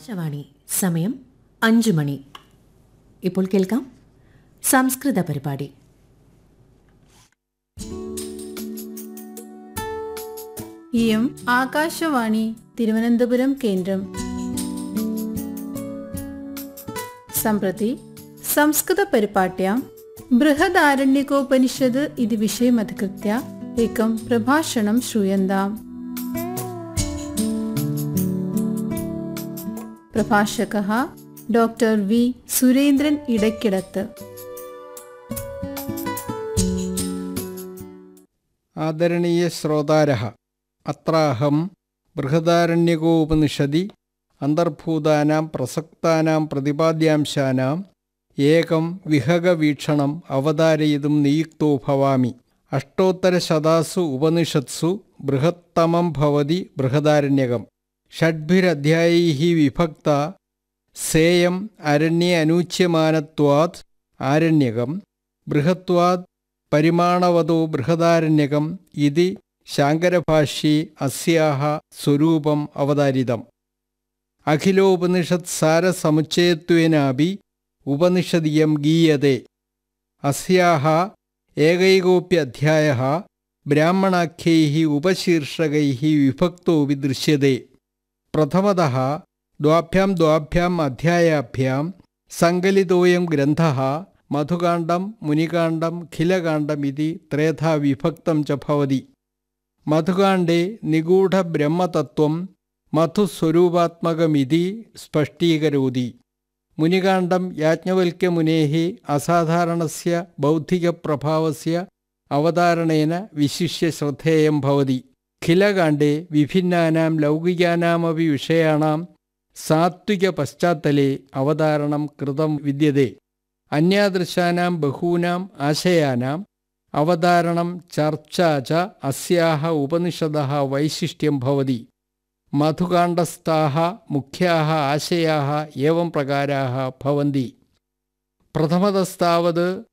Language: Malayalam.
ആകാശവാണി സമയം അഞ്ചു മണി ഇപ്പോൾ കേൾക്കാം സംസ്കൃത പരിപാടി ഇയം ആകാശവാണി തിരുവനന്തപുരം കേന്ദ്രം सम्प्रति संस्कृतपरिपाट्यां बृहदारण्यकोपनिषद् इति विषयमधिकृत्य एकं प्रभाषणं श्रूयन्ताम् प्रभाषकः डॉक्टर् वि सुरेन्द्रन् इडक्किडत् ആദരണീയ ശ്രോതാരः അത്രാഹം ബൃഹദാരണ്യകോപനിഷദി അന്തർഭൂതാനാം പ്രസക്താനാം പ്രതിപാദ്యాంశాനാം ഏകം വിഹഗവീക്ഷണം അവതാരയിതും നിയുക്തോ ഭവാമി അഷ്ടോത്തരശതാസു ഉപനിഷത്സു ബൃഹത്തമം ഭവതി ബൃഹദാരണ്യകം ഷഡ്ഭിരധ്യായൈः വിഭക്ത സേയം അരണ്യെ അനൂച്യമാനത്വാത് ആരണ്യകം ബൃഹത്വാത് പരിമാണവതോ ബൃഹദാരണ്യകം ഇതി ശാങ്കരഭാഷ്യേ അസ്യാഹ സ്വരൂപം അവതാരിതം അഖിലോപനിഷത്സാരസമുച്ചയത്വേനാപി ഉപനിഷദിയം ഗീയത്തെ അസ്യാഹ ഏകൈകോപ്യധ്യായः ബ്രാഹ്മണാഖ്യൈः ഉപശീർഷകൈः വിഭക്തോऽपि ദൃശ്യത്തെ പ്രഥമതः ദ്വാഭ്യാം ദ്വാഭ്യാം അധ്യായാഭ്യാം സങ്കലിതോയം ഗ്രന്ഥः മധുകാണ്ഡം മുനികാണ്ഡം ഖിലകാണ്ഡം ഇതി ത്രേധാ വിഭക്തം ച ഭവതി മധുകാണ്ഡേ നിഗൂഢബ്രഹ്മതത്വം മധുസ്വരൂപാത്മകമിതി സ്പഷ്ടീകരോതി മുനികാണ്ഡം യാജ്ഞവൽക്യമുനേः അസാധാരണസ്യ ബൗദ്ധികപ്രഭാവസ്യ അവതാരണേന വിശിഷ്യ ശ്രദ്ധേയം ഭവതി ഖിലകാണ്ഡേ വിഭിന്നാനാം ലൗകികാനാമപി വിഷയാണാം സാത്വികപശ്ചാത്തലേ അവതാരണം കൃതം വിദ്യത്തെ അന്യാദൃശാനാം ബഹൂനാം ആശയാനാം അവതാരണം ചർച്ച ച അസ്യാഹ ഉപനിഷദः വൈശിഷ്ട്യം ഭവതി മധുകാണ്ഡസ്ഥാः മുഖ്യാः ആശയാः एवं प्रकाराः भवन्ति प्रथमतस्तावत्